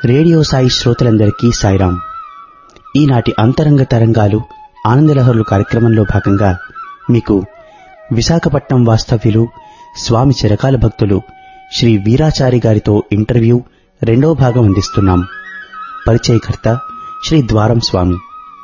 Radio Sai శ్రోతలందరికీ సాయిరాం ఈనాటి అంతరంగ తరంగాలు ఆనందలహరులు కార్యక్రమంలో భాగంగా మీకు విశాఖపట్నం వాస్తవ్యులు స్వామి చిరకాల భక్తులు శ్రీ వీరాచారి గారితో ఇంటర్వ్యూ రెండవ భాగం అందిస్తున్నాం పరిచయకర్త శ్రీ ద్వారం స్వామి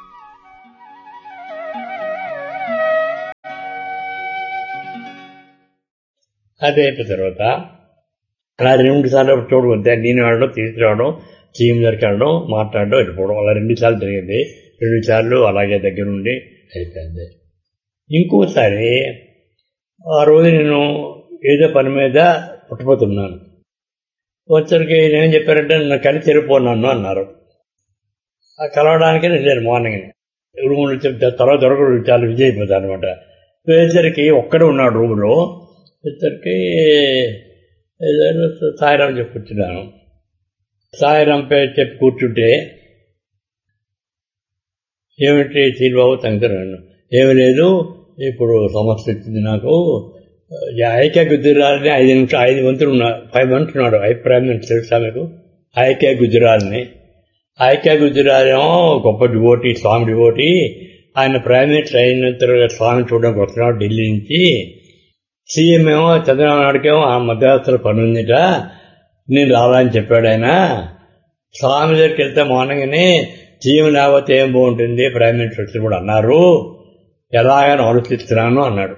అది అయిపోయిన తర్వాత అలా రెండు సార్లు చూడు అంతే నేను వెళ్ళడం తీసుకురావడం చీమ్ దగ్గరికి వెళ్ళడం మాట్లాడడం వెళ్ళిపోవడం అలా రెండు సార్లు జరిగింది రెండు సార్లు అలాగే దగ్గర ఉండి అయిపోయింది ఇంకోసారి ఆ రోజు నేను ఏదో పని మీద పుట్టపోతున్నాను వచ్చరికి నేనేం చెప్పారంటే నన్ను కలిసి చెరిపోన్నాను అన్నారు ఆ కలవడానికి వెళ్ళాను మార్నింగ్ రూమ్ చెప్తే తర్వాత దొరకడు చాలా విజయ్ అయిపోతాను అనమాట వేసరికి ఒక్కడే ఉన్నాడు రూమ్లో ఇద్దరికి ఏదైనా సాయిరాం చెప్పి కూర్చున్నాను సాయిరాం పేరు చెప్పి కూర్చుంటే ఏమిటి శ్రీబాబు తంగుతున్నాను ఏమి లేదు ఇప్పుడు సమస్య వచ్చింది నాకు ఐక్య గుజరాల్ని ఐదు నిమిషం ఐదు మంత్రులు ఉన్నా ఫైవ్ మంత్స్ ఉన్నాడు అభిప్రాయం తెలుసా మీకు ఐక్య గుజరాల్ని ఐక్య గుజరాలేమో గొప్ప డివోటీ స్వామి డివోటీ ఆయన ప్రైమ్ మినిస్టర్ అయిన తర్వాత స్వామి చూడడానికి వస్తున్నాడు ఢిల్లీ నుంచి సీఎం ఏమో చంద్రబాబు నాయుడుకేమో ఆ మధ్యరాత్రులు పని ఉందిట నేను రావాలని చెప్పాడు ఆయన స్వామి దగ్గరికి వెళ్తే మార్నింగ్ని సీఎం లేకపోతే ఏం బాగుంటుంది ప్రైమ్ మినిస్టర్ వచ్చి కూడా అన్నారు ఎలాగని ఆలోచిస్తున్నాను అన్నాడు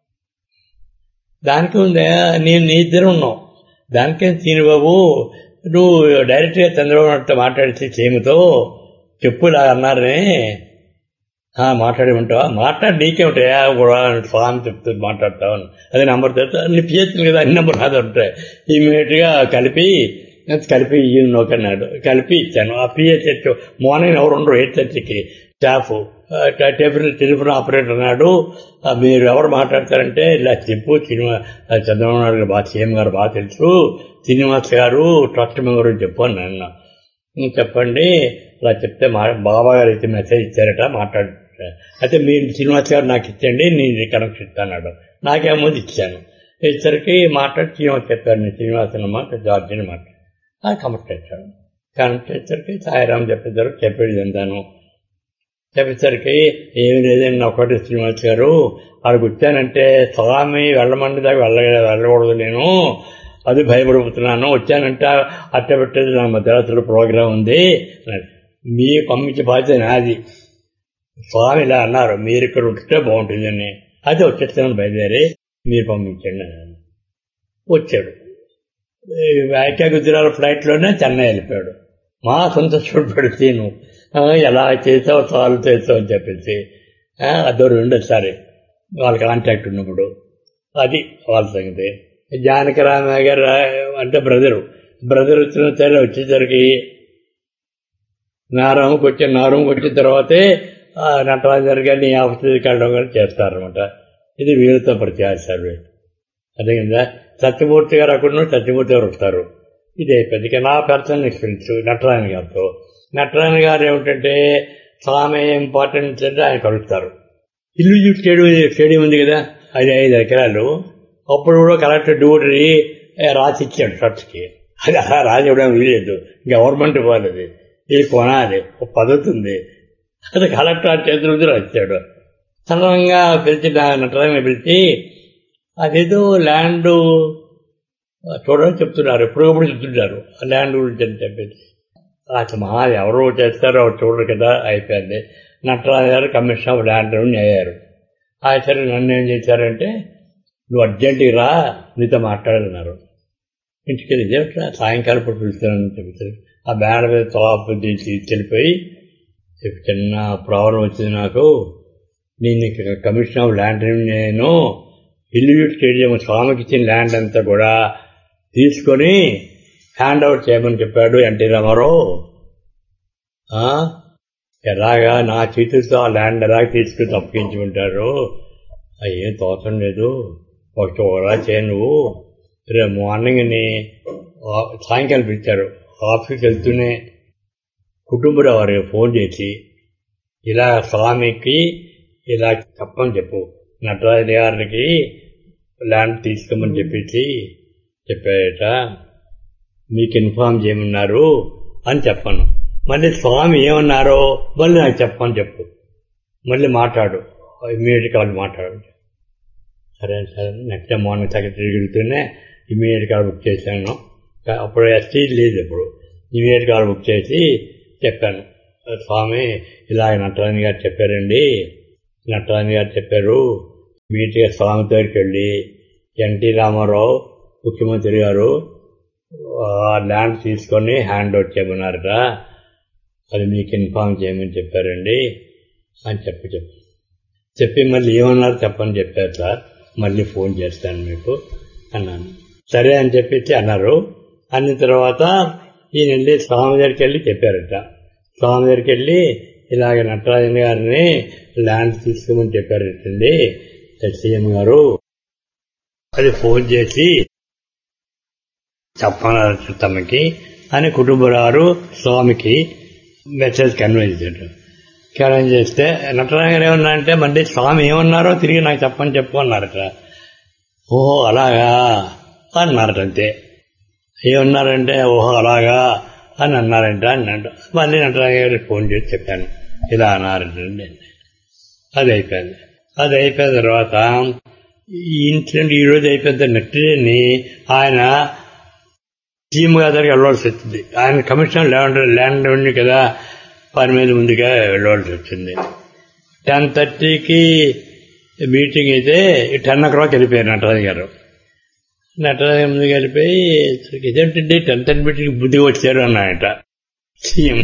దానికి ఉందే నేను నీ ఇద్దరు ఉన్నావు దానికే సీనిబాబు నువ్వు డైరెక్ట్గా చంద్రబాబు నాయుడుతో మాట్లాడితే సీఎంతో చెప్పు ఇలా అన్నారని మాట్లాడి ఉంటావా మాట్లాడి నీకే ఉంటాయా కూడా స్వామి చెప్తూ మాట్లాడతావు అదే నెంబర్ తెలుసు నీ పిహెచ్డి కదా అన్ని నెంబర్ నాది ఉంటాయి ఇమీడియట్గా కలిపి కలిపి నోకన్నాడు కలిపి ఇచ్చాను ఆ పిహెచ్ మార్నింగ్ ఎవరు ఉండరు ఎయిట్ థర్టీకి స్టాఫ్ టెలిఫోన్ టెలిఫోన్ ఆపరేటర్ అన్నాడు మీరు ఎవరు మాట్లాడతారంటే ఇలా చెప్పు సినిమా చంద్రబాబు నాయుడు గారు బాగా సీఎం గారు బాగా తెలుసు శ్రీనివాస్ గారు ట్రస్ట్ మెంబర్ చెప్పు అని అన్నా చెప్పండి అలా చెప్తే మా బాబా గారు అయితే మెసేజ్ ఇచ్చారట మాట్లాడు అయితే మీరు శ్రీనివాస్ గారు నాకు ఇచ్చండి నేను కనెక్షన్ ఇస్తాను నాకేమో ఇచ్చాను ఇచ్చరికి మాట్లాడి శ్రీనివాస్ చెప్పారు నేను శ్రీనివాస్ అన్నమాట జార్జిని మాట కనెక్ట్ ఇచ్చాను కనెక్ట్ ఇచ్చరికి సాయిరాం చెప్పేసరికి చెప్పేది అంతాను చెప్పేసరికి ఏమి లేదండి ఒకటి శ్రీనివాస్ గారు అక్కడికి వచ్చానంటే స్వామి వెళ్ళమండి దాకా వెళ్ళ వెళ్ళకూడదు నేను అది భయపడిపోతున్నాను వచ్చానంటే అట్ట పెట్టేది నా మధ్యరాత్రులు ప్రోగ్రాం ఉంది మీ పంపించే బాధ్యత నాది స్వామి ఇలా అన్నారు మీరు ఇక్కడ ఉంటే బాగుంటుందని అది వచ్చేస్తాను బయలుదేరి మీరు పంపించండి వచ్చాడు వ్యాఖ్యా గుజరాత్ ఫ్లైట్లోనే చెన్నై వెళ్ళిపోయాడు మా సంతోషపడిపోయాడు సీను ఎలా చేసావు చాలు చేసావు అని చెప్పేసి అదో రెండోసారి వాళ్ళ కాంటాక్ట్ ఉన్నప్పుడు అది వాళ్ళ సంగతి జానకరామయ్య గారు అంటే బ్రదరు బ్రదర్ వచ్చిన సరే వచ్చేసరికి నా రూమ్కి వచ్చి నా రూమ్కి వచ్చిన తర్వాతే నటరాజు గారు కానీ ఆఫీస్కి వెళ్ళడం కానీ చేస్తారనమాట ఇది వీరితో పరిచయాలు అదే కదా సత్యమూర్తి గారు అక్కడ సత్యమూర్తి గారు వస్తారు ఇది అయిపోయింది నా పర్సనల్ ఎక్స్పీరియన్స్ నటరాయణ గారితో నటరాయణ గారు ఏమిటంటే స్వామి ఇంపార్టెన్స్ అంటే ఆయన కలుస్తారు ఇల్లు స్టేడియం స్టేడియం ఉంది కదా అది ఐదు ఎకరాలు అప్పుడు కూడా కలెక్టర్ డ్యూటీ రాసి ఇచ్చాడు ట్రస్ట్కి అది అలా రాసి ఇవ్వడం వీలేదు గవర్నమెంట్ ఇవ్వాలి అది ఇది కొనాలి ఒక పద్ధతి ఉంది అది కలెక్టర్ చేతుల నుంచి రాశాడు సడన్గా పిలిచి నటరాన్ని పిలిచి అదేదో ల్యాండ్ చూడని చెప్తున్నారు ఎప్పుడప్పుడు చెప్తుంటారు ఆ ల్యాండ్ గురించి అని చెప్పేసి అసలు మహా ఎవరో చేస్తారో చూడరు కదా అయిపోయింది నటరాజు గారు కమిషన్ ఆఫ్ ల్యాండ్ అయ్యారు సరే నన్ను ఏం చేశారంటే నువ్వు అర్జెంటుగా రా నీతో మాట్లాడన్నారు ఇంటికి వెళ్ళి సాయంకాలం ఇప్పుడు పిలుస్తానని చెప్పి ఆ బ్యాడ్ మీద తోపు తీసుకెళ్ళిపోయి చిన్న ప్రాబ్లం వచ్చింది నాకు నేను కమిషన్ ఆఫ్ ల్యాండ్ నేను ఇల్లు స్టేడియం స్వామికి ఇచ్చిన ల్యాండ్ అంతా కూడా తీసుకొని హ్యాండ్ అవుట్ చేయమని చెప్పాడు ఎన్టీ రామారావు ఎలాగా నా చేతులతో ఆ ల్యాండ్ ఎలాగ తీసుకుని తప్పించుకుంటారు ఏం తోచం లేదు ఒక ఒకలా చేయ నువ్వు రేపు మార్నింగ్ని సాయంకాలం పిలిచారు ఆఫీస్కి వెళ్తూనే కుటుంబరావు వారికి ఫోన్ చేసి ఇలా స్వామికి ఇలా చెప్పని చెప్పు నటరాజు గారికి ల్యాండ్ తీసుకోమని చెప్పేసి చెప్పారట మీకు ఇన్ఫార్మ్ చేయమన్నారు అని చెప్పాను మళ్ళీ స్వామి ఏమన్నారో మళ్ళీ నాకు చెప్పని చెప్పు మళ్ళీ మాట్లాడు ఇమీడియట్గా వాళ్ళు మాట్లాడు సరే సరే నెక్స్ట్ డే మార్నింగ్ సెక్రటరీ వెళ్తూనే ఇమీడియట్గా బుక్ చేశాను అప్పుడు ఎస్టీ లేదు ఇప్పుడు ఇమీడియట్గా బుక్ చేసి చెప్పాను స్వామి ఇలాగ నటరాజు గారు చెప్పారండి నటరాజు గారు చెప్పారు ఇమీడియట్గా స్వామి దగ్గరికి వెళ్ళి ఎన్టీ రామారావు ముఖ్యమంత్రి గారు ఆ ల్యాండ్ తీసుకొని హ్యాండ్ అవుట్ చేయమన్నారట అది మీకు ఇన్ఫార్మ్ చేయమని చెప్పారండి అని చెప్పి చెప్పి చెప్పి మళ్ళీ ఏమన్నారు చెప్పని చెప్పారు సార్ మళ్ళీ ఫోన్ చేస్తాను మీకు అన్నాను సరే అని చెప్పేసి అన్నారు అన్న తర్వాత ఈయన వెళ్ళి స్వామి దగ్గరికి వెళ్ళి చెప్పారట స్వామి దగ్గరికి వెళ్ళి ఇలాగ నటరాజన్ గారిని ల్యాండ్ తీసుకోమని చెప్పారటండి సీఎం గారు అది ఫోన్ చేసి చెప్పన్నారు తమకి అని కుటుంబరారు స్వామికి మెసేజ్ కన్వే చేశాడు కన్వే చేస్తే నటరాజన్ గారు ఏమన్నా అంటే మళ్ళీ స్వామి ఏమన్నారో తిరిగి నాకు చెప్పని చెప్పు అన్నారట ఓహో అలాగా అన్నారట అంతే ఏమన్నారంటే ఓహో అలాగా అని అన్నారంట అన్నాడు మళ్ళీ నటరాజన్ గారికి ఫోన్ చేసి చెప్పాను ఇలా అన్నారంటే అది అయిపోయింది అది అయిపోయిన తర్వాత ఈ ఇన్సిడెంట్ ఈ రోజు అయిపోయిన నెక్స్ట్ డేని ఆయన సీఎం గారి దగ్గరికి వెళ్ళవలసి వచ్చింది ఆయన కమిషనర్ ల్యాండ్ ల్యాండ్ ఉంది కదా పని మీద ముందుగా వెళ్ళవలసి వచ్చింది టెన్ థర్టీకి మీటింగ్ అయితే టెన్ ఓ క్లాక్ వెళ్ళిపోయారు నటరాజు గారు నటరాజు గారు ముందుకు వెళ్ళిపోయి ఇదేంటండి టెన్ థర్టీ మీటింగ్ బుద్ధిగా వచ్చారు అన్నాయట సీఎం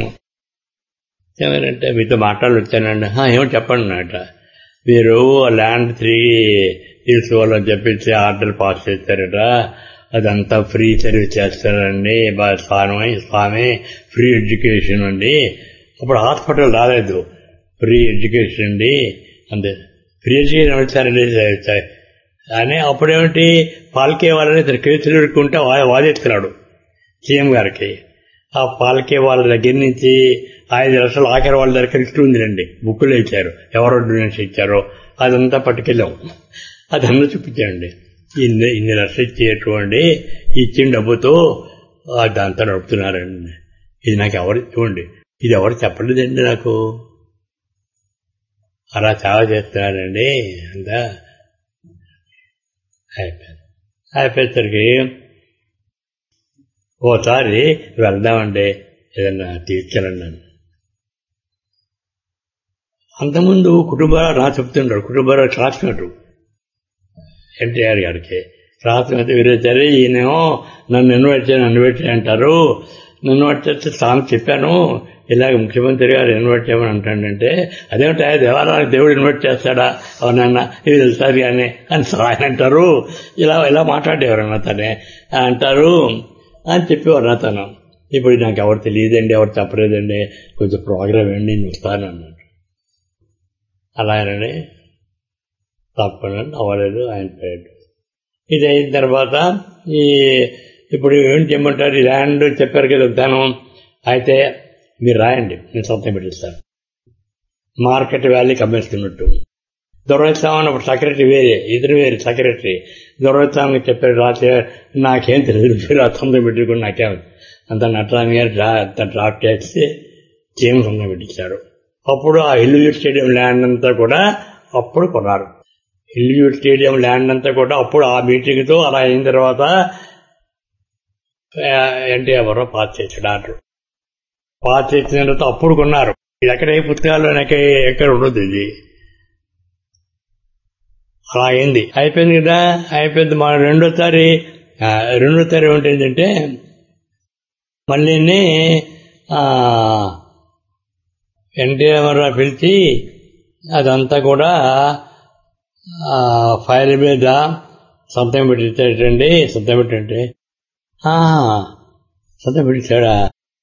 ఏమనంటే మీతో మాట్లాడి వచ్చానండి ఏమో చెప్పండి అన్నట మీరు ల్యాండ్ తిరిగి తీసుకోవాలని చెప్పేసి ఆర్డర్ పాస్ చేస్తారట అదంతా ఫ్రీ సర్వీస్ చేస్తారండి స్వామి స్వామి ఫ్రీ ఎడ్యుకేషన్ అండి అప్పుడు హాస్పిటల్ రాలేదు ఫ్రీ ఎడ్యుకేషన్ అండి అంతే ఫ్రీ ఎడ్యుకేషన్ వచ్చారండి అని అప్పుడేమిటి పాల్కే వాళ్ళని ఇతను కేసులు ఎడుకుంటే వాదెత్తున్నాడు సీఎం గారికి ఆ పాలకే వాళ్ళ దగ్గర నుంచి ఐదు లక్షలు ఆఖరి వాళ్ళ దగ్గర లిస్ట్ ఉందిలండి బుక్కులు ఇచ్చారు ఎవరో డొనేషన్ ఇచ్చారో అదంతా పట్టుకెళ్ళాం అదంతా చూపించాండి ఇన్ని ఇన్ని లక్షలు ఇచ్చేటువంటి ఇచ్చిన డబ్బుతో అదంతా నడుపుతున్నారండి ఇది నాకు ఎవరు చూడండి ఇది ఎవరు చెప్పలేదండి నాకు అలా చాలా చేస్తున్నారండి అంతా అయిపోయింది అయిపోయేసరికి ఓసారి వెళ్దామండి ఏదన్నా తీర్చాలండి అంతకుముందు కుటుంబాలు రా చెప్తుంటాడు కుటుంబాలు రాసినట్టు ఎన్టీఆర్ గారికి రాసినట్టు వీరేచారు ఈయనేమో నన్ను ఇన్వైట్ చేయ నన్ను ఇన్వైట్ అంటారు నన్ను ఇన్వైట్ చేస్తే సామె చెప్పాను ఇలాగ ముఖ్యమంత్రి గారు ఇన్వైట్ చేయమని అంటాడంటే అదేమిటా దేవాలయానికి దేవుడు ఇన్వైట్ చేస్తాడా అవునన్నా ఇది తెలుసారు కానీ అని ఆయన అంటారు ఇలా ఇలా మాట్లాడేవారు తనే అంటారు అని చెప్పేవారు అతను ఇప్పుడు నాకు ఎవరు తెలియదండి ఎవరు చెప్పలేదండి కొంచెం ప్రోగ్రామ్ ఏంటి నేను వస్తాను అన్నాడు అలాగనే తప్పకుండా అవ్వలేదు ఆయన పేరు ఇది అయిన తర్వాత ఈ ఇప్పుడు ఏం చేయమంటారు ఈ ల్యాండ్ చెప్పారు కదా దానం అయితే మీరు రాయండి నేను సొంతం పెట్టిస్తాను మార్కెట్ వాల్యూ కమ్మేసుకున్నట్టు దొరస్వామి అప్పుడు సెక్రటరీ వేరే ఇద్దరు వేరే సెక్రటరీ దొరస్వామికి చెప్పారు రాత్రి నాకేం తెలియదు మీరు సొంతం పెట్టుకుని నాకేం అంత నటరాని గారు అంత డ్రాఫ్ట్ చేసి చేయం సొంతం పెట్టించారు అప్పుడు ఆ ఇల్లు స్టేడియం ల్యాండ్ అంతా కూడా అప్పుడు కొన్నారు ఇల్లు స్టేడియం ల్యాండ్ అంతా కూడా అప్పుడు ఆ మీటింగ్తో అలా అయిన తర్వాత ఎన్టీఆర్ వరకు పాస్ చేశాడు ఆర్డర్ పాస్ చేసిన తర్వాత అప్పుడు కొన్నారు ఇది ఎక్కడ ఏ పుస్తకాల్లో ఎక్కడ ఉండదు ఇది అలా అయింది అయిపోయింది కదా అయిపోయింది మా రెండోసారి రెండోసారి ఏమిటంటే మళ్ళీ ఎన్టీఆర్ పిలిచి అదంతా కూడా ఫైల్ మీద సొంతం పెట్టించాడండి సొంతం పెట్టండి సొంతం పెట్టించాడా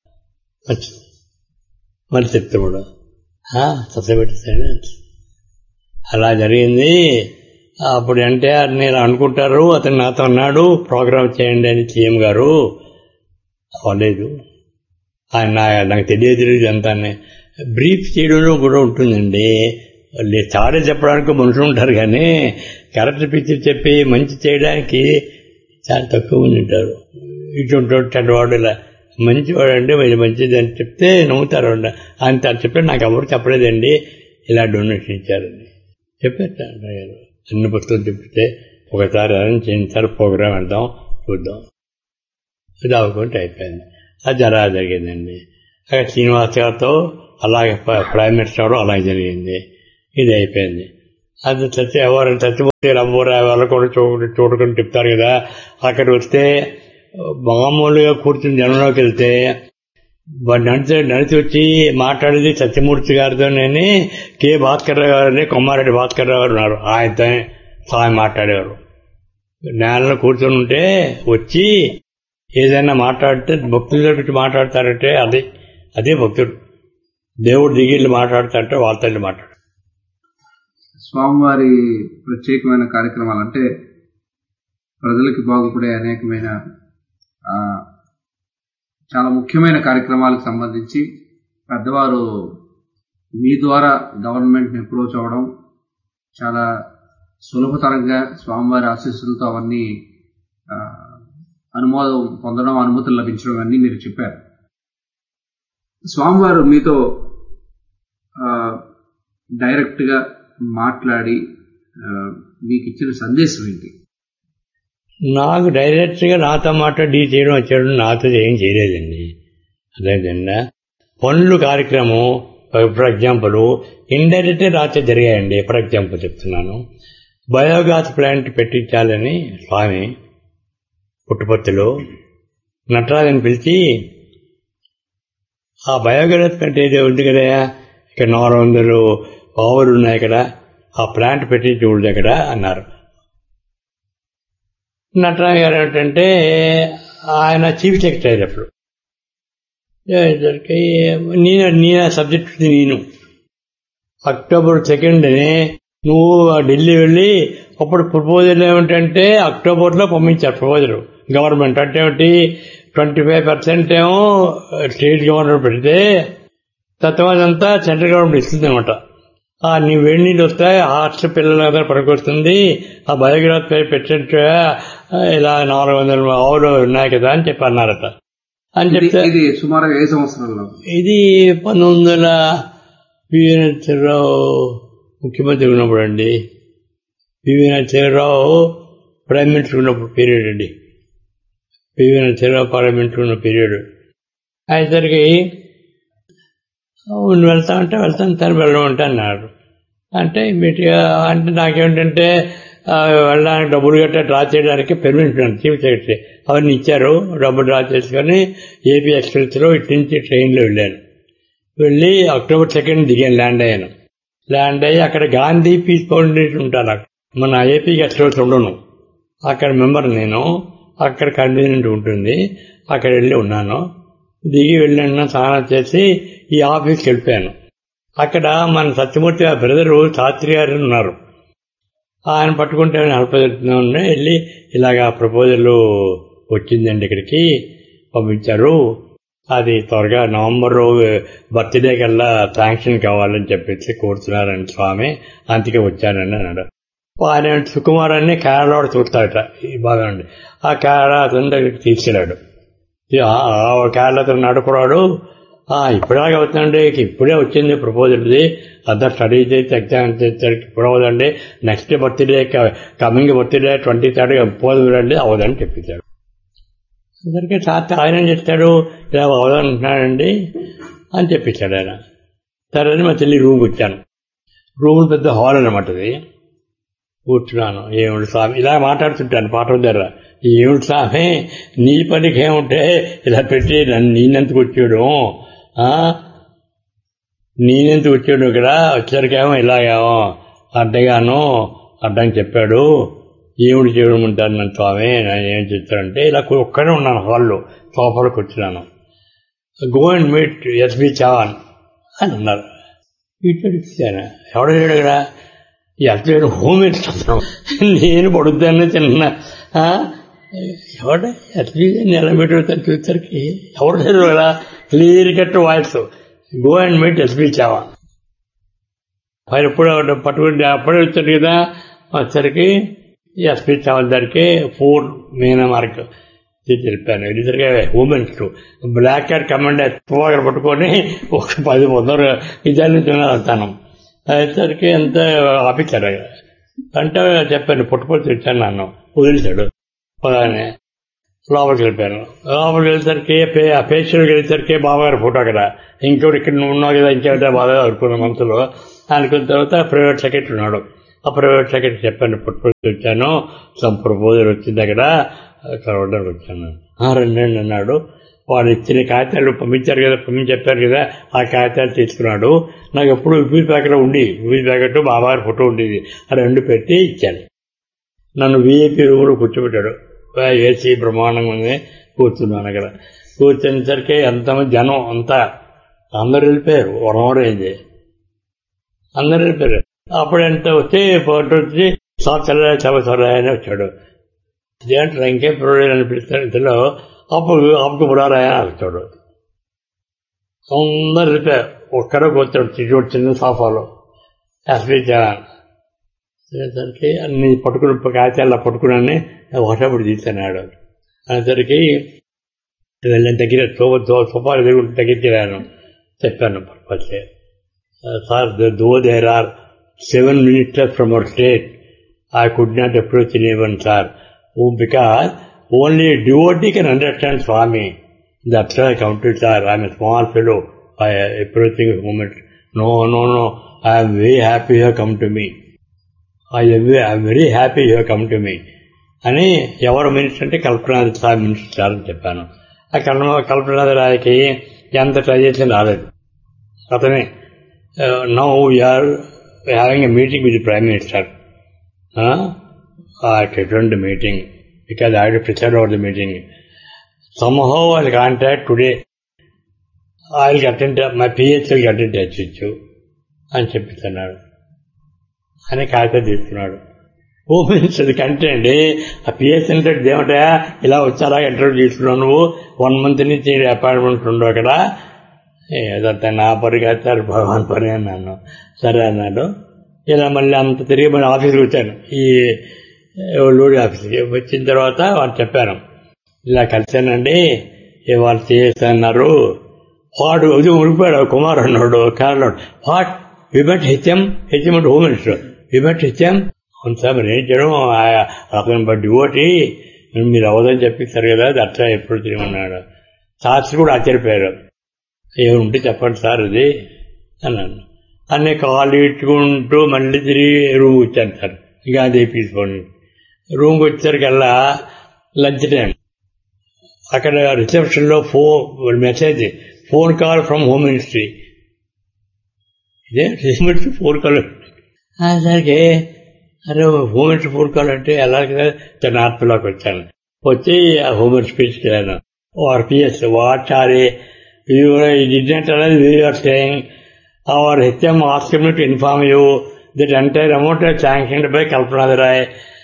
మరి చెప్తాడు సొంతం పెట్టించాడు అలా జరిగింది అప్పుడు ఎన్టీఆర్ నేను అనుకుంటారు అతను నాతో అన్నాడు ప్రోగ్రామ్ చేయండి అని సీఎం గారు అవ్వలేదు ఆయన నాకు తెలియదు తెలియదు అంతా బ్రీఫ్ చేయడంలో కూడా ఉంటుందండి చాలా చెప్పడానికి మనుషులు ఉంటారు కానీ కరెక్ట్ పిక్చర్ చెప్పి మంచి చేయడానికి చాలా తక్కువ మంది ఉంటారు ఇటువంటి చెడ్డవాడు ఇలా మంచివాడండి మీరు మంచిది అని చెప్తే నమ్ముతారు అంత చెప్తే నాకు ఎవరు చెప్పలేదండి ఇలా డొనేషన్ ఇచ్చారని చెప్పారు గారు అన్ని పుస్తకం చెప్తే ఒకసారి అరేంజ్ చేయించారు ప్రోగ్రామ్ వెళ్దాం చూద్దాం అది అవ్వకుంటే అయిపోయింది అది అలా జరిగిందండి అక్కడ శ్రీనివాస్ గారితో అలాగే ప్రైమ్ మినిస్టర్ అలాగే జరిగింది ఇది అయిపోయింది అది చచ్చి ఎవరు చచ్చిపోతే రమ్మూరు వాళ్ళు కూడా చూ చూడుకుని చెప్తారు కదా అక్కడ వస్తే మామూలుగా కూర్చుని జనంలోకి వెళ్తే నడిచి నడిచి వచ్చి మాట్లాడేది సత్యమూర్తి గారితో నేను కె భాస్కర్ గారిని కొమ్మారెడ్డి భాస్కర్ గారు ఉన్నారు ఆయనతో స్వామి మాట్లాడేవారు నేలలో కూర్చొని ఉంటే వచ్చి ఏదైనా మాట్లాడితే భక్తులతో పెట్టి మాట్లాడతారంటే అది అదే భక్తుడు దేవుడు దిగిళ్ళు మాట్లాడతారంటే వాళ్ళతో మాట్లాడు స్వామివారి ప్రత్యేకమైన కార్యక్రమాలు అంటే ప్రజలకి బాగుపడే అనేకమైన చాలా ముఖ్యమైన కార్యక్రమాలకు సంబంధించి పెద్దవారు మీ ద్వారా గవర్నమెంట్ని అప్రోచ్ అవ్వడం చాలా సులభతరంగా స్వామివారి ఆశీస్సులతో అవన్నీ అనుమోదం పొందడం అనుమతులు లభించడం అన్నీ మీరు చెప్పారు స్వామివారు మీతో డైరెక్ట్గా మాట్లాడి మీకు ఇచ్చిన సందేశం ఏంటి నాకు డైరెక్ట్గా నాతో మాట్లాడి చేయడం వచ్చాడు నాతో ఏం చేయలేదండి అదేవిధంగా పనులు కార్యక్రమం ఫర్ ఎగ్జాంపుల్ ఇండైరెక్ట్ రాత్రి జరిగాయండి ఫర్ ఎగ్జాంపుల్ చెప్తున్నాను బయోగాస్ ప్లాంట్ పెట్టించాలని స్వామి పుట్టుపత్తిలో నటరాజని పిలిచి ఆ బయోగ్యాస్ ప్లాంట్ ఏదో ఉంది కదా ఇక్కడ నాలుగు వందలు ఆవులు ఉన్నాయి ఇక్కడ ఆ ప్లాంట్ పెట్టి చూడదు ఇక్కడ అన్నారు నటరాజు గారు ఏంటంటే ఆయన చీఫ్ సెక్రటరీ అప్పుడు నేను నేను సబ్జెక్ట్ నేను అక్టోబర్ సెకండ్ని నువ్వు ఢిల్లీ వెళ్ళి అప్పుడు ప్రపోజల్ ఏమిటంటే అక్టోబర్లో పంపించారు ప్రపోజల్ గవర్నమెంట్ అంటే ఏమిటి ట్వంటీ ఫైవ్ పర్సెంట్ ఏమో స్టేట్ గవర్నమెంట్ పెడితే తత్వాదంతా సెంట్రల్ గవర్నమెంట్ ఇస్తుంది అనమాట ఆ నీ వేడి నీళ్ళు వస్తాయి హాస్టల్ పిల్లల దగ్గర పనికొస్తుంది ఆ బయోగ్రాఫ్ పెట్టినట్టు ఇలా నాలుగు వందల ఆవులు ఉన్నాయి కదా అని చెప్పి అన్నారట అని చెప్తే ఇది సుమారుగా ఏ సంవత్సరంలో ఇది పంతొమ్మిది వందల పివి నరసింహరావు ముఖ్యమంత్రి ఉన్నప్పుడు అండి పివి నరసింహరావు ప్రైమ్ మినిస్టర్ ఉన్నప్పుడు పీరియడ్ అండి పివి నరసింహరావు పార్లమెంట్ ఉన్న పీరియడ్ అయ్యేసరికి వెళ్తా అంటే వెళ్తాను తను వెళ్ళమంటే అన్నాడు అంటే ఇమీడియట్గా అంటే నాకేమిటంటే వెళ్ళడానికి డబ్బులు గట్రా డ్రా చేయడానికి పెర్మిషన్ చీఫ్ సెక్రటరీ అవన్నీ ఇచ్చారు డబ్బులు డ్రా చేసుకొని ఏపీ ఎక్స్ప్రెస్లో ఇటు నుంచి ట్రైన్లో వెళ్ళాను వెళ్ళి అక్టోబర్ సెకండ్ దిగాను ల్యాండ్ అయ్యాను ల్యాండ్ అయ్యి అక్కడ గాంధీ పీస్ ఫౌండేషన్ ఉంటాను మన ఏపీ ఎక్స్ప్రెస్ ఉండను అక్కడ మెంబర్ నేను అక్కడ కన్వీనియంట్ ఉంటుంది అక్కడ వెళ్ళి ఉన్నాను దిగి వెళ్ళిన స్నానం చేసి ఈ ఆఫీస్కి వెళ్ళిపోయాను అక్కడ మన సత్యమూర్తి గారి బ్రదరు శాస్త్రి గారు ఉన్నారు ఆయన పట్టుకుంటే నలపజెప్తున్నా వెళ్ళి ఇలాగా ప్రపోజల్ వచ్చిందండి ఇక్కడికి పంపించారు అది త్వరగా నవంబర్ బర్త్డే కల్లా శాంక్షన్ కావాలని చెప్పేసి కోరుతున్నారండి స్వామి అందుకే వచ్చానండి అన్నాడు ఆయన సుకుమార్ అని కేరళ చూస్తాడట ఈ బాగా అండి ఆ కేరళ అతని దగ్గరికి తీసుకెళ్ళాడు కేరళ అతను నడుకున్నాడు ఇప్పుడాగా అవుతుందండి ఇప్పుడే వచ్చింది ప్రపోజల్ది అదర్ స్టడీ చేసి ఎగ్జామ్ చేసేసరికి ఇప్పుడు అవ్వదండి next birthday coming birthday twenty third పోదండి అవ్వదని చెప్పించాడు అందరికీ సార్ ఆయన ఏం చెప్తాడు ఇలా అవదంటున్నాడండి అని చెప్పించాడు ఆయన సరే అని మా చెల్లి రూమ్కి వచ్చాను రూమ్ పెద్ద హాల్ అనమాట అది కూర్చున్నాను ఏమిటి స్వామి ఇలా మాట్లాడుతుంటాను పాట దగ్గర ఏమిటి స్వామి నీ పనికి ఏముంటే ఇలా పెట్టి నన్ను నేనెందుకు వచ్చాడు నేనెందుకు వచ్చాడు ఇక్కడ వచ్చరికేమో ఇలాగేమో అడ్డగాను అడ్డం చెప్పాడు ఏమిటి చేయడమంటారు నన్ను స్వామి ఏం చెప్తారంటే ఇలా ఒక్కడే ఉన్నాను హాల్లో సోఫాలో కూర్చున్నాను go and meet S B Chavan అని అన్నారు ఇట్లా ఇచ్చాను ఎవడ లేడు ఇక్కడ ఎస్బి హోమ్ ఇస్తున్నాం నేను పడుద్దాన్ని చిన్న ఎవడ ఎస్బి నిలబెట్టుతాను చూసరికి ఎవరు లేరు కదా clear cut voice go and meet S B Chavan ఆయన ఎప్పుడు పట్టుకుంటే అప్పుడే వచ్చారు కదా వచ్చరికి ఎస్పీ చౌదరికి ఫోర్ మెయిన్ మార్క్ తెలిపాను ఎదురుగా ఉమెన్స్ బ్లాక్ క్యాట్ కమాండ్ తుపాకులు పట్టుకొని ఒక పది వందలు ఇదాన్ని తినేస్తాను అయ్యేసరికి ఎంత ఆపించారు అంటే చెప్పాను పుట్టుపడి తెచ్చాను నన్ను వదిలిచాడు పదాన్ని లోపలికి వెళ్ళిపోయాను లోపలికి వెళ్ళేసరికి పే- ఆ పేషెంట్కి వెళ్ళేసరికి బాబాగారి ఫోటో అక్కడ ఇంకోటి ఇక్కడ నువ్వు ఉన్నావు కదా ఇంకేమిటా బాగా అనుకున్న మనసులో అనుకున్న తర్వాత ప్రైవేట్ సెక్రటరీ ఉన్నాడు ఆ ప్రైవేట్ సెక్రటరీ చెప్పాను పుట్టుపడి వచ్చాను సమ్ ప్రపోజల్ వచ్చింది అక్కడ కలవడానికి వచ్చాను "ఆ, రండి రండి" అన్నాడు వాడు ఇచ్చిన కాగితాలు పంపించారు కదా పంపించి చెప్పారు కదా ఆ కాగితాలు తీసుకున్నాడు నాకు ఎప్పుడు విభూతి ప్యాకెట్ ఉండి విభూతి ప్యాకెట్ బాబాగారి ఫోటో ఉండేది ఆ రెండు పెట్టి ఇచ్చాను నన్ను వీఐపీ రూమ్లో కూర్చోబెట్టాడు ఏసీ బ్రహ్మాండంగా ఉంది కూర్చున్నాను అక్కడ కూర్చునేసరికి ఎంతమంది జనం అంతా అందరు వెళ్ళిపోయారు వరం వరం అయింది అందరు వెళ్ళిపోయారు అప్పుడు ఎంత వచ్చి ఫోటో వచ్చి సాక్షర చవసర అని వచ్చాడు దేంట్లో ఇంకే ప్రోడక్ట్ అనిపిస్తాడు ఇంతలో అప్పుడు అప్పుడు బుడారాయ అని వచ్చాడు అందరు వెళ్ళిపోయారు ఒక్కడే కూర్చోడు చిన్న చిన్న సాఫాలో ఎస్పీ జగన్ అనేసరికి అన్ని పట్టుకుని కాగితాల్లో పట్టుకుని ఒకటప్పుడు తీసాడు అనేసరికి వెళ్ళిన దగ్గర సోఫాలు ఎదురు దగ్గరికి చెప్పాను purpose sir though there are seven minutes from our state I could not approach in even sir because only devotee can understand Swami that's I counted sir I'm a small fellow I approaching moment no no no I'm very happy you come to me I'm very happy you come to me అని ఎవరు minister అంటే కల్పనాథ్ sir minister sir అని చెప్పాను ఆ కల్ప కల్పనాథ్ రాయకి ఎంత try చేసి రాలేదు అతనే now we are having a meeting with prime minister I attend the meeting because I to preside over the meeting somehow I'll contact today. I'll get in touch, my PH will get in touch with you అని చెప్పిస్తున్నాడు అని కాగితం తీసుకున్నాడు ఓ means అది కంటే అండి ఆ PS అంటే ఏమిటా ఇలా వచ్చారా ఇంటర్వ్యూ తీసుకున్నావు నువ్వు వన్ మంత్ నుంచి అపాయింట్మెంట్ ఉండవు అక్కడ ఏదంతా నా పని కాదు భగవాన్ పని అన్నాను సరే అన్నాడు ఇలా మళ్ళీ అంత తిరిగి మళ్ళీ ఆఫీస్కి వచ్చాను ఈ లోడి ఆఫీస్కి వచ్చిన తర్వాత వాళ్ళు చెప్పాను ఇలా కలిశానండి వాళ్ళు చేస్తున్నారు వాడు ఇది ఉడిపోయాడు కుమార్ అన్నాడు Kerala what we met HM HM అంటే హోమ్ మినిస్టర్ విమెట్ హెచ్ఎం అవును సార్ మరి ఏం చేయడం అతను బట్టి ఓటి మీరు అవదని చెప్పిస్తారు కదా అది అట్లా ఎప్పుడు తిరిగిన్నాడు శాస్త్రి కూడా ఆశ్చర్యపోయారు ఏముంటే చెప్పండి సార్ ఇది అన్నాను అన్నీ కాళ్ళు ఇట్టుకుంటూ మళ్ళీ తిరిగి రూమ్ వచ్చాను సార్ ఇంకా అదే తీసుకోండి రూమ్కి వచ్చేసరికల్లా లంచ్ టైం అక్కడ రిసెప్షన్ లో phone message phone call from home ministry ఇదే మినిస్ట్రీ ఫోన్ కాల్ సరికి అరే హోమ్ మినిస్ట్రీ ఫోన్ కాల్ అంటే ఎలాగ నార్త్లోకి వచ్చాను వచ్చి ఆ హోమ్ మినిస్టర్ స్పీచ్ వెళ్ళాను ఆర్పిఎస్ వాట్ ఆర్ డిడ్ అనేది we are saying our HM ask to inform you that entire amount sanctioned by Kalpnath Rai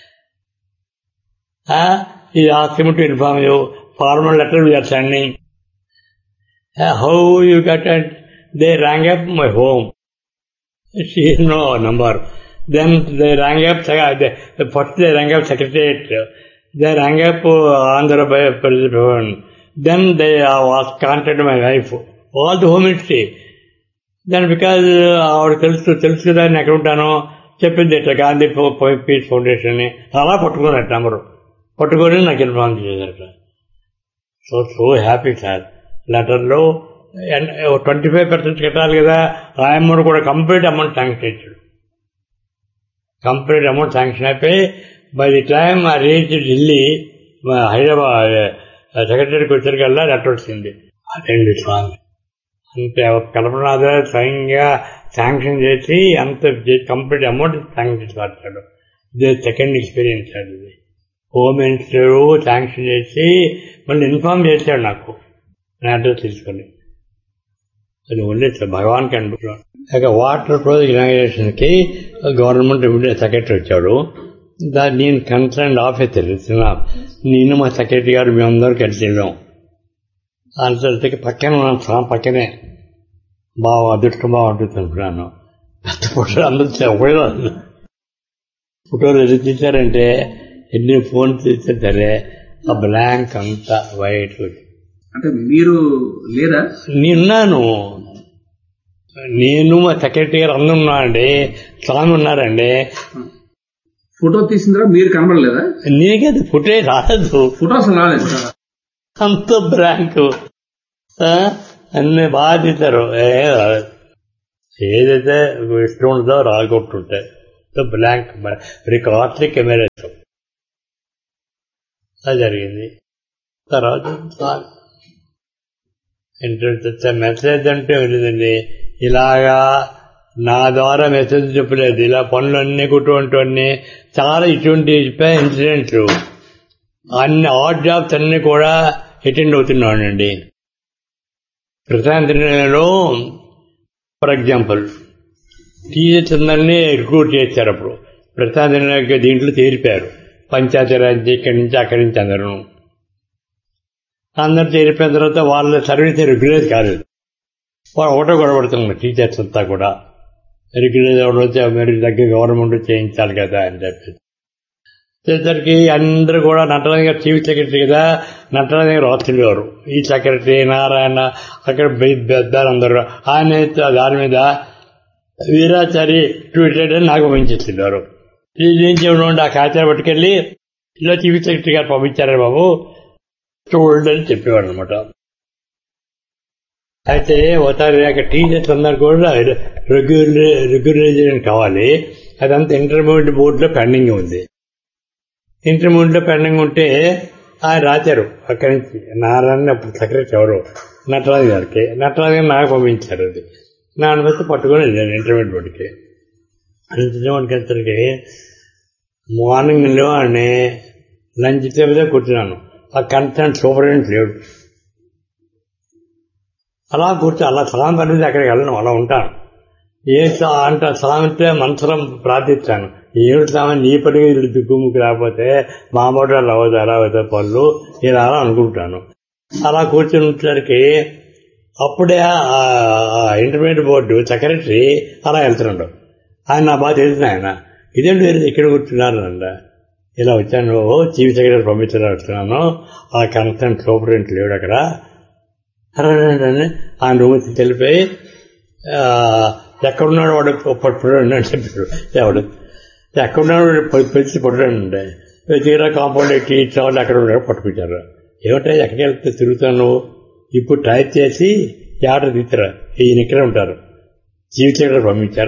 ఈ asked him to inform you formal letter we are sending. Uh, how you got it? They rang up my home. She has no number. Then they rang up, they, first they rang up secretariat. They rang up uh, Andhra Bhavan. Then they uh, was contacted my wife. All the home ministry. Then because ఆవిడ తెలుసు తెలుసు కదా నేను ఎక్కడ ఉంటానో చెప్పింది ఇట్లా Gandhi piece foundation అని అలా పట్టుకున్నట్టు నెంబరు పట్టుకొని నాకు ఇన్ఫార్మ్ చేశారట సో సో హ్యాపీ సార్ లెటర్లో ట్వంటీ ఫైవ్ పర్సెంట్ కట్టాలి కదా ఆయమ్మను కూడా కంప్లీట్ అమౌంట్ శాంక్షన్ ఇచ్చాడు కంప్లీట్ అమౌంట్ శాంక్షన్ అయిపోయి బై ది టైమ్ ఆ రీచ్ ఢిల్లీ హైదరాబాద్ సెక్రటరీకి వచ్చేసరికల్లా లెటర్ వచ్చింది అదేండి స్వామి అంతే కల్పనాథ స్వయంగా శాంక్షన్ చేసి అంత కంప్లీట్ అమౌంట్ శాంక్షన్ చేసి మార్చాడు ఇదే సెకండ్ ఎక్స్పీరియన్స్ అది హోమ్ మినిస్టర్ శాంక్షన్ చేసి మళ్ళీ ఇన్ఫార్మ్ చేశాడు నాకు నా అడ్రస్ తీసుకొని అది ఓన్లీ భగవాన్ అనుకుంటున్నాను ఇక వాటర్ ప్రాజెక్ట్ ఇనాగ్రేషన్ కి గవర్నమెంట్ ఇమీడియట్ సెక్రటరీ వచ్చాడు దాన్ని నేను కన్సర్న్ ఆఫీసర్ నేను మా సెక్రటరీ గారు మేమందరూ కలిసి వెళ్ళాం అంతటికి పక్కన ఉన్నాను స్వామి పక్కనే బాగా అదృష్టం బాగుంటుంది అనుకున్నాను పెద్ద ఫోటోలు అందరూ ఒకటే ఫోటోలు ఎదురు తీశారంటే ఎన్ని ఫోన్ తీస్తే సరే ఆ బ్లాంక్ అంతా వైట్ అంటే మీరు లేరా నిన్నాను నేను మా సెక్రటరీ గారు అందరూ ఉన్నారండి స్వామి ఉన్నారండి ఫోటో తీసిన తర్వాత మీరు కనబడలేదా నీకే అది ఫుటే రాదు ఫోటో అసలు రాలేదు అంత బ్లాంక్ అన్ని బాగా తీశారు ఏ రాలేదు. ఏదైతే ఇష్టం ఉంటుందో రాగొట్టుంటాయి బ్లాంక్ మరి కాస్ట్లీ కెమెరా అది జరిగింది తర్వాత ఎంట్రన్స్ మెసేజ్ అంటే లేదండి ఇలాగా నా ద్వారా మెసేజ్ చెప్పలేదు ఇలా పనులన్నీ కుటుంబన్నీ చాలా ఇటువంటి చెప్పాయి ఇన్సిడెంట్లు అన్ని ఆడ్ జాబ్స్ అన్ని కూడా అటెండ్ అవుతున్నానండి ప్రశాంతలో ఫర్ ఎగ్జాంపుల్ టీచర్స్ అందరినీ రిక్రూట్ చేశారు అప్పుడు ప్రశాంత దీంట్లో చేరిపారు పంచాయతీరాజ్ ఇక్కడి నుంచి అక్కడి నుంచి అందరూ అందరు చేరిపోయిన తర్వాత వాళ్ళ సర్వీస్ రెగ్యులర్ కాలేదు వాళ్ళు ఒకటో గొడవడుతున్నారు టీచర్స్ అంతా కూడా రెగ్యులర్ ఎవరైతే మీరు దగ్గర గవర్నమెంట్ చేయించాలి కదా అని చెప్పి చేసరికి అందరూ కూడా నటరాజు గారు చీఫ్ సెక్రటరీ కదా నటరాజు గారు వస్తుండేవారు ఈ సెక్రటరీ నారాయణ అక్కడ పెద్దారు అందరూ ఆయన దాని మీద వీరాచారి ట్వీటెడ్ అని నాకు పంపించేస్తున్నారు ఏం చేయడం ఆ కాచార పట్టుకెళ్ళి ఇలా చీఫ్ సెక్రటరీ గారు పంపించారు బాబు చూడండి అని చెప్పేవాడు అనమాట అయితే ఒకసారి అక్కడ టీచర్స్ అందరు కూడా రెగ్యులర్ రెగ్యులరైజేషన్ కావాలి అదంతా ఇంటర్మీడియట్ బోర్డులో పెండింగ్ ఉంది ఇంటర్మీడియట్ లో పెండింగ్ ఉంటే ఆయన రాశారు అక్కడి నుంచి నారాయణ సెక్రటరీ ఎవరు నటరాజు గారికి నటరాజు గారు నాకు పంపించారు అది నా అనుమతి పట్టుకొని వెళ్ళాను ఇంటర్మీడియట్ బోర్డుకి ఇంటర్మీడియట్ వెళ్తానికి మార్నింగ్ లేవాడిని లంచ్ టైంలో కూర్చున్నాను ఆ కన్సర్న్ సూపరింటెండెంట్ లేడు అలా కూర్చో అలా సలాం పడితే అక్కడికి వెళ్ళను అలా ఉంటాను ఏ అంట సలామితే మనసులో ప్రార్థిస్తాను ఏమిటి సామాన్ నీ పడిగా ఇల్లు దిక్కుముక్కు రాకపోతే మా మాట అవ్వదు అలా అవుతాయి పళ్ళు ఇలా అలా అనుకుంటాను అలా కూర్చొని వచ్చేసరికి అప్పుడే ఇంటర్మీడియట్ బోర్డు సెక్రటరీ అలా వెళ్తున్నాడు ఆయన నా బాగా తెలిసిన ఆయన ఇదేంటి మీరు ఇక్కడ కూర్చున్నారు అంట ఇలా వచ్చాను చీఫ్ సెక్రటరీ పంపించడం వస్తున్నాను ఆ కన్సర్న్ సూపరింట్ లేడు అక్కడ అని ఆయన రూమ్ తెలిపోయి ఎక్కడున్నాడు వాడు పట్టుకున్నాడు అని చెప్పాడు ఎవడు ఎక్కడున్నాడు పిలిచి పట్టుకున్నాడు తీరా కాంపౌండ్ ఎక్కి వాళ్ళు ఎక్కడ ఉన్నాడు పట్టుకుంటారు ఏమిటా ఎక్కడికి వెళ్తే తిరుగుతాను ఇప్పుడు టైప్ చేసి ఆర్డర్ తీస్తారా ఈయన ఇక్కడ ఉంటారు చీఫ్ సెక్రటరీ పంపించారు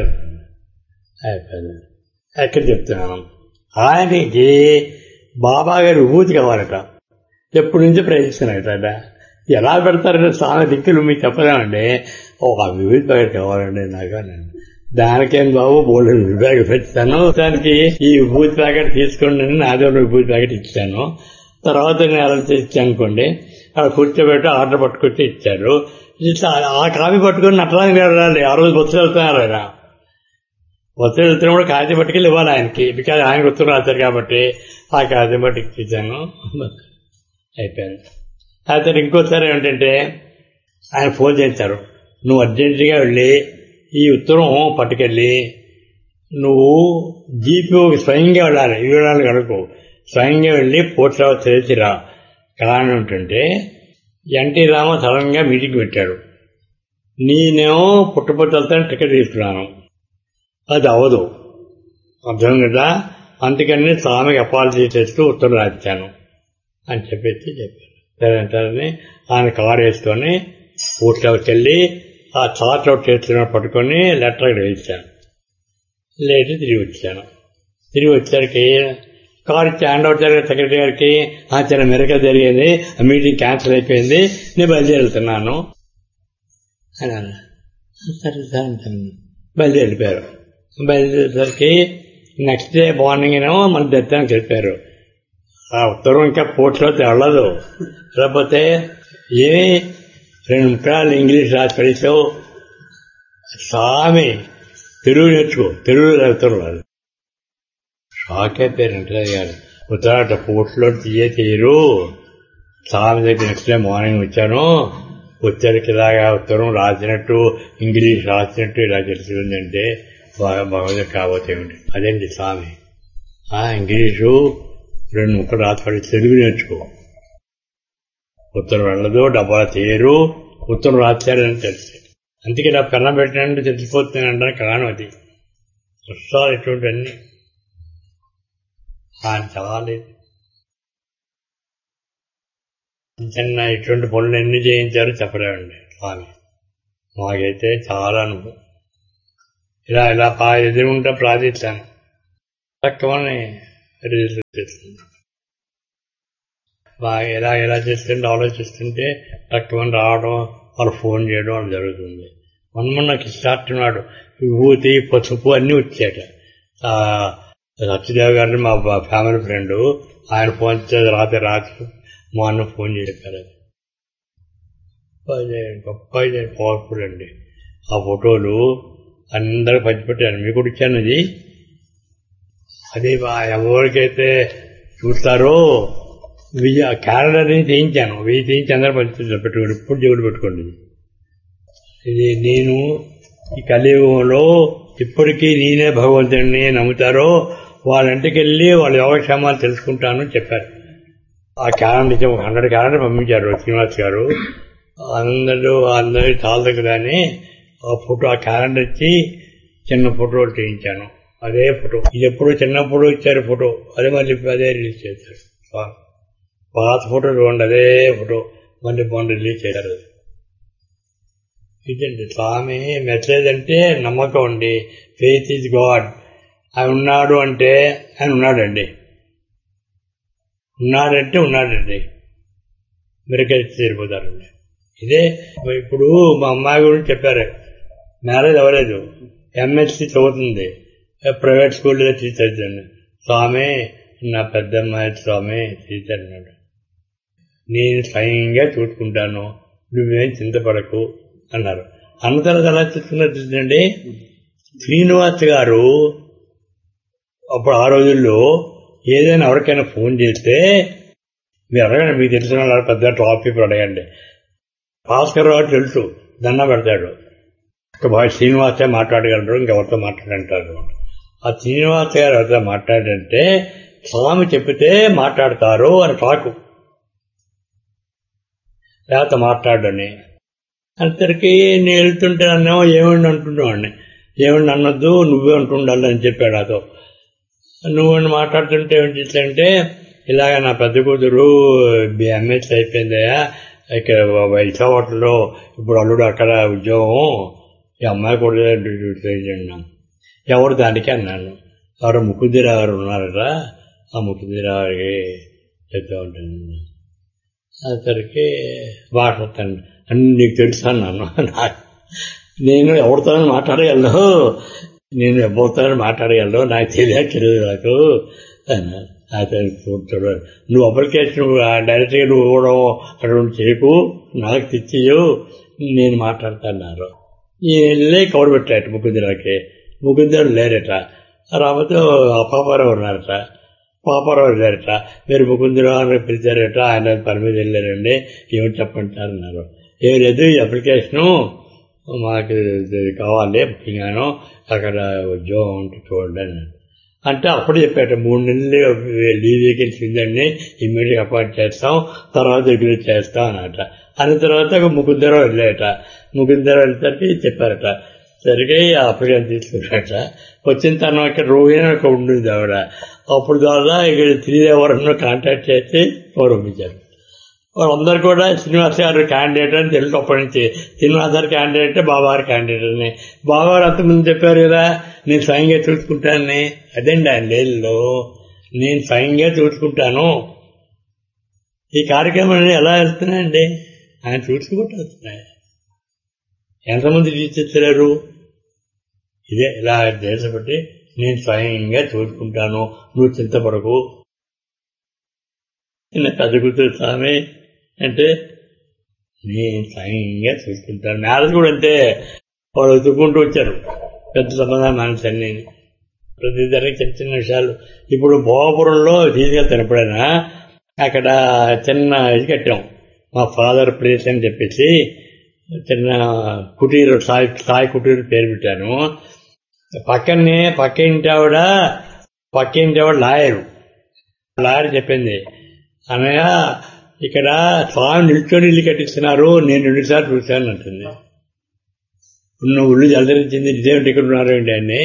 ఎక్కడ చెప్తున్నాను ఆయనకి బాబా గారి విభూతి కావాలట ఎప్పటి నుంచో ప్రయత్నిస్తున్నాడట ఎలా పెడతారంటే చాలా దిక్కులు మీకు చెప్పలేమండి ఒక విభూతి ప్యాకెట్ కావాలండి నాకు దానికేం బాబు బోల్డ్ విభూతి ప్యాకెట్ పెట్టాను దానికి ఈ విభూతి ప్యాకెట్ తీసుకోండి అని నాదే విభూతి ప్యాకెట్ ఇచ్చాను తర్వాత నేను అలా ఇచ్చాను అనుకోండి అక్కడ కూర్చోబెట్టి ఆర్డర్ పట్టుకొచ్చి ఇచ్చారు ఆ కాఫీ పట్టుకొని నటరాజు గారు ఆ రోజు బస్సు వెళ్తున్నారు ఆయన బస్సు వెళ్తున్నప్పుడు కాగితం పట్టుకెళ్ళి ఇవ్వాలి ఆయనకి బికాజ్ ఆయన ఉత్తరం రాశారు కాబట్టి ఆ కాగితం పట్టుకు ఇచ్చాను అయిపోయింది అయితే ఇంకోసారి ఏంటంటే ఆయన ఫోన్ చేశారు నువ్వు అర్జెంటుగా వెళ్ళి ఈ ఉత్తరం పట్టుకెళ్ళి నువ్వు జీపీఓకి స్వయంగా వెళ్ళాలి ఇవ్వడానికి అడుగు స్వయంగా వెళ్ళి పోస్ట్ ఆఫీస్ చేసిరా కారణం ఏంటంటే ఎన్టీ రామ సడన్ గా మీటింగ్ పెట్టాడు నేనేమో పుట్టపొట్టలతో టికెట్ తీసుకున్నాను అది అవదు అర్థం కదా అందుకని స్వామికి అపాలజీ చేస్తూ ఉత్తరం రాయించాను అని చెప్పేసి చెప్పారు సరే అంటారని ఆయన కారు వేసుకొని పోస్ట్ ఆఫీస్కి వెళ్ళి ఆ చార్ట్ అవుట్ చేస్తున్న పట్టుకొని లెటర్ ఇక్కడ వేయించాను లేచి తిరిగి వచ్చాను తిరిగి వచ్చేసరికి కారు ఇచ్చి హ్యాండ్ అవుట్ జరిగిన సెక్రటరీ గారికి ఆ చిన్న మెరక జరిగింది ఆ మీటింగ్ క్యాన్సిల్ అయిపోయింది నేను బయలుదేరుతున్నాను అని అన్నా సరే సార్ అంటాను బయలుదేరి వెళ్ళిపోయారు బయలుదేరేసరికి నెక్స్ట్ డే మార్నింగ్ ఏమో మన దర్శనానికి వెళ్ళిపోయారు ఆ ఉత్తరం ఇంకా పోర్ట్లో వెళ్ళదు లేకపోతే ఏమి రెండు ముక్కలు ఇంగ్లీష్ రాసి పడేసావు స్వామి తెలుగు నేర్చుకో తెలుగు ఉత్తరం రాదు షాక్ అయిపోయారు వెంకటరాజు గారు ఉత్తరాట పోర్ట్లో తీయ తీయరు స్వామి దగ్గర నెక్స్ట్ డే మార్నింగ్ వచ్చాను వచ్చరికి ఇలాగా ఉత్తరం రాసినట్టు ఇంగ్లీష్ రాసినట్టు ఇలా తెలిసిందంటే బాగా భగవద్గీత కాకపోతే ఏమిటి అదేంటి స్వామి ఆ ఇంగ్లీషు రెండు ముక్కలు రాసి తెలుగు నేర్చుకో ఉత్తరం వెళ్ళదు డబ్బా తీరు ఉత్తరం రాశాడని తెలుసు అందుకే నా కన్నం పెట్టినట్టు తెలిసిపోతుంది అనడానికి కారణం అది కష్టాలు ఇటువంటివన్నీ ఆయన చదవలేదు చిన్న ఇటువంటి పనులు ఎన్ని చేయించారో చెప్పలేమండి స్వామి మాకైతే చాలా అనుభవం ఇలా ఇలా పా ఎదురుంటే ప్రార్థిస్తాను తక్కువని రిజల్ట్ తెస్తుంది బాగా ఎలా ఎలా చేస్తుంటే ఆలోచిస్తుంటే తక్కువని రావడం వాళ్ళు ఫోన్ చేయడం అని జరుగుతుంది మొన్న మొన్నకి స్టార్ట్ ఉన్నాడు విభూతి పసుపు అన్నీ వచ్చాట ఆ, సత్యదేవ్ గారిని మా బా- ఫ్యామిలీ ఫ్రెండ్ ఆయన ఫోన్ చేసి రాత్రి రాత్రి మా అన్న ఫోన్ చేసి చెప్పారు అది అది గొప్ప ఇది పవర్ఫుల్ అండి ఆ ఫోటోలు అందరూ పంచిపెట్టాను మీకు కూడా ఇచ్చాను అది అది బా- ఎవరికైతే చూస్తారో వెయ్యి ఆ క్యాలెండర్ని తీయించాను వెయ్యి తీయించి అందరూ పంచుతారు పెట్టుకోండి ఇప్పుడు జోడు పెట్టుకోండి ఇది. ఇది నేను ఈ కలియుగంలో ఇప్పటికీ నేనే భగవంతుడిని నమ్ముతారో వాళ్ళ ఇంటికి వెళ్ళి వాళ్ళ యోగక్షేమాలు తెలుసుకుంటాను అని చెప్పారు ఆ క్యాలెండర్ ఇచ్చి ఒక హండ్రెడ్ క్యాలెండర్ పంపించారు శ్రీనివాస్ గారు అందరూ అందరి చాలదు కదా అని ఆ ఫోటో ఆ క్యాలెండర్ ఇచ్చి చిన్న ఫోటోలు తీయించాను అదే ఫోటో ఇది ఎప్పుడు చిన్నప్పుడు ఇచ్చారు ఫోటో అదే మళ్ళీ అదే రిలీజ్ చేశారు స్వామి. పాత ఫోటో చూడండి అదే ఫోటో మళ్ళీ బాగుంది రిలీజ్ చేశారు అది. ఇదండి స్వామి మెసేజ్ అంటే నమ్మకం అండి ఫెయిత్ ఈజ్ గాడ్ ఆయన ఉన్నాడు అంటే ఆయన ఉన్నాడండి ఉన్నాడంటే ఉన్నాడండి మీరకైతే తీరిపోతారండి ఇదే ఇప్పుడు మా అమ్మాయి గురించి చెప్పారు మ్యారేజ్ అవ్వలేదు ఎంఎస్సి చదువుతుంది ప్రైవేట్ స్కూల్లో టీచర్ అండి స్వామి నా పెద్ద అమ్మాయి స్వామి టీచర్ అన్నాడు నేను స్వయంగా చూసుకుంటాను నువ్వేం చింతపడకు అన్నారు అన్న తర్వాత ఎలా చూసుకున్నట్టుందండి శ్రీనివాస్ గారు అప్పుడు ఆ రోజుల్లో ఏదైనా ఎవరికైనా ఫోన్ చేస్తే మీరు అడగండి మీకు తెలిసిన వాళ్ళు పెద్ద టాపిక్ అడగండి భాస్కర్ రావు తెలుసు దండ పెడతాడు ఒక బాయ్ శ్రీనివాసే మాట్లాడగలరు ఇంకెవరితో మాట్లాడంటారు ఆ శ్రీనివాస్ గారు ఎవరితో మాట్లాడంటే స్వామి చెప్పితే మాట్లాడతారు అని టాకు లేకపోతే మాట్లాడని అంతరికి నేను వెళ్తుంటే నన్నేమో ఏమండి అంటున్నావాడిని ఏమండి అన్నద్దు నువ్వే అంటుండాలి అని చెప్పాడు అతో నువ్వు మాట్లాడుతుంటే ఏం చేశాడంటే ఇలాగ నా పెద్ద కూతురు ఎంఎస్ అయిపోయిందయ్యా ఇక్కడ విశాఖపట్నంలో ఇప్పుడు అల్లుడు అక్కడ ఉద్యోగం ఈ అమ్మాయి కూడా డ్యూటీ చేయండి ఎవరు దానికి అన్నాను ఎవరు ముకుందిరావు గారు ఉన్నారట ఆ ముకుందిరావుకి చెప్తా ఉంటాను అతనికి మాట్లాడతాను అని నీకు తెలుసు అన్నాను నాకు నేను ఎవరితో మాట్లాడగలను నేను ఎవరితో మాట్లాడగలను నాకు తెలియట్లేదు నాకు అన్నాను అతను చూడతాడు నువ్వు అప్లికేషన్ డైరెక్ట్గా నువ్వు ఇవ్వడం అటువంటి చేయకు నాకు తెచ్చియు నేను మాట్లాడుతున్నారు ఈ వెళ్ళి కవర్ పెట్టాడు ముకుందరాకి ముకుందరు లేరట రాకపోతే పాపారావు ఉన్నారట పాపారావు లేరట మీరు ముకుందరావు అని పిలిచారట ఆయన పని మీద వెళ్ళారండి ఏమిటి చెప్పండి అన్నారు ఏం లేదు ఈ అప్లికేషను మాకు ఇది కావాలి ముఖ్యంగాను అక్కడ ఉద్యోగం ఉంటే చూడండి అన్నాడు అంటే అప్పుడు చెప్పాట మూడు నెలలు లీవ్ వేకెన్సీ ఉందండి ఇమ్మీడియట్ అపాయింట్ చేస్తాం తర్వాత రెగ్యులర్ చేస్తాం అన్నట అన్న తర్వాత ముకుందరం వెళ్ళాట ముకుందరం వెళ్తానికి చెప్పారట సరిగ్గా ఆ అప్లికేషన్ తీసుకున్నారట వచ్చిన తర్వాత రోహిణి ఒక ఉండింది ఆవిడ అప్పుడు ద్వారా ఇక్కడ తిరిగి ఎవరన్నా కాంటాక్ట్ చేసి పంపించారు వాళ్ళందరూ కూడా శ్రీనివాస్ గారు క్యాండిడేట్ అని తెలుసు అప్పటి నుంచి శ్రీనివాస్ గారు క్యాండిడేట్ బాబాగారు క్యాండిడేట్ అని బాబాగారు అంతకుముందు చెప్పారు కదా నేను స్వయంగా చూసుకుంటానని అదండి ఆయన లేదులో నేను స్వయంగా చూసుకుంటాను ఈ కార్యక్రమాలు ఎలా వెళ్తున్నాయండి ఆయన చూసుకుంటూ వస్తున్నాయి ఎంతమంది తీసుకొచ్చారు ఇదే ఇలా దేశపట్టి నేను స్వయంగా చూసుకుంటాను నువ్వు చింతపడకు చిన్న పెద్ద కూతురు స్వామి అంటే నేను స్వయంగా చూసుకుంటాను మ్యారేజ్ కూడా అంతే వాళ్ళు వెతుక్కుంటూ వచ్చారు పెద్ద సంబంధం మనసు అన్ని ప్రతి దానికి చిన్న చిన్న విషయాలు ఇప్పుడు భోగపురంలో తీసుకెళ్తాను ఎప్పుడైనా అక్కడ చిన్న ఇది కట్టాం మా ఫాదర్ ప్లేస్ అని చెప్పేసి చిన్న కుటీరు సాయి సాయి కుటీరు పేరు పెట్టాను పక్కనే పక్క ఇంటి ఆవిడ పక్క ఇంటి ఆవిడ లాయరు లాయర్ చెప్పింది అనగా ఇక్కడ స్వామి నిల్చొని ఇల్లు కట్టిస్తున్నారు నేను రెండుసార్లు చూశాను అంటుంది నువ్వు ఉళ్ళు జలదరించింది నిజేమిటి ఇక్కడ ఉన్నారు ఏంటి అని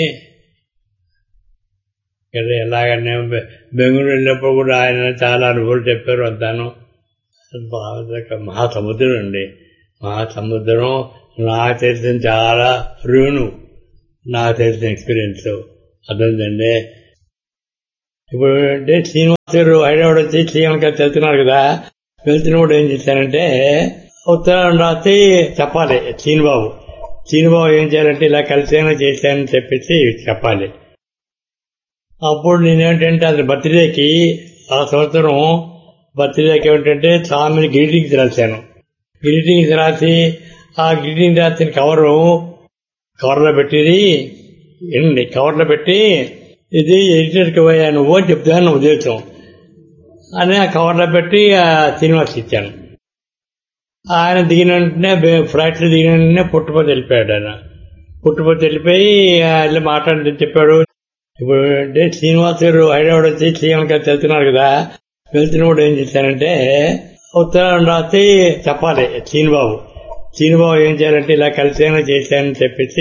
ఇక్కడ ఎలాగనే బె- బెంగళూరు వెళ్ళినప్పుడు కూడా ఆయన చాలా అనుభవాలు చెప్పారు అంతాను బాగా మహాసముద్రం అండి మహాసముద్రం నాకు తెలిసిన చాలా రుణు నాకు తెలిసిన ఎక్స్పీరియన్స్ అర్థమైందండి ఇప్పుడు అంటే శ్రీనివాస్ గారు హైదరాబాద్ వచ్చి శ్రీలంక వెళ్తున్నారు కదా వెళ్తున్నప్పుడు ఏం చేశారంటే ఉత్తరం రాసి చెప్పాలి శ్రీనిబాబు శ్రీనిబాబు ఏం చేయాలంటే ఇలా కలిసేనా చేశానని చెప్పేసి చెప్పాలి అప్పుడు నేనేంటంటే అతని బర్త్డేకి ఆ సంవత్సరం బర్త్డేకి ఏమిటంటే స్వామిని గ్రీటింగ్స్ రాశాను గ్రీటింగ్స్ రాసి ఆ గ్రీటింగ్ రాసిన కవరు కవర్లో పెట్టిది ఏంటి కవర్లో పెట్టి ఇది ఎడిటర్కి పోయా నువ్వు అని చెప్తాను నా ఉద్దేశం అని ఆ కవర్లో పెట్టి ఆ శ్రీనివాస్ ఇచ్చాను ఆయన దిగిన వెంటనే బే- ఫ్లైట్లో దిగిన వెంటనే పుట్టుపతి వెళ్ళిపోయాడు ఆయన పుట్టుపతి వెళ్ళిపోయి ఆ, వెళ్ళి మాట్లాడి చెప్పాడు ఇప్పుడు అంటే శ్రీనివాస్ గారు హైదరాబాద్ వచ్చి శ్రీలంక వెళ్తున్నారు కదా వెళ్తున్నప్పుడు ఏం చేశారంటే ఉత్తరం రాసి చెప్పాలి శ్రీనిబాబు శ్రీనిబాబు ఏం చేయాలంటే ఇలా కలిసేనా చేశానని చెప్పేసి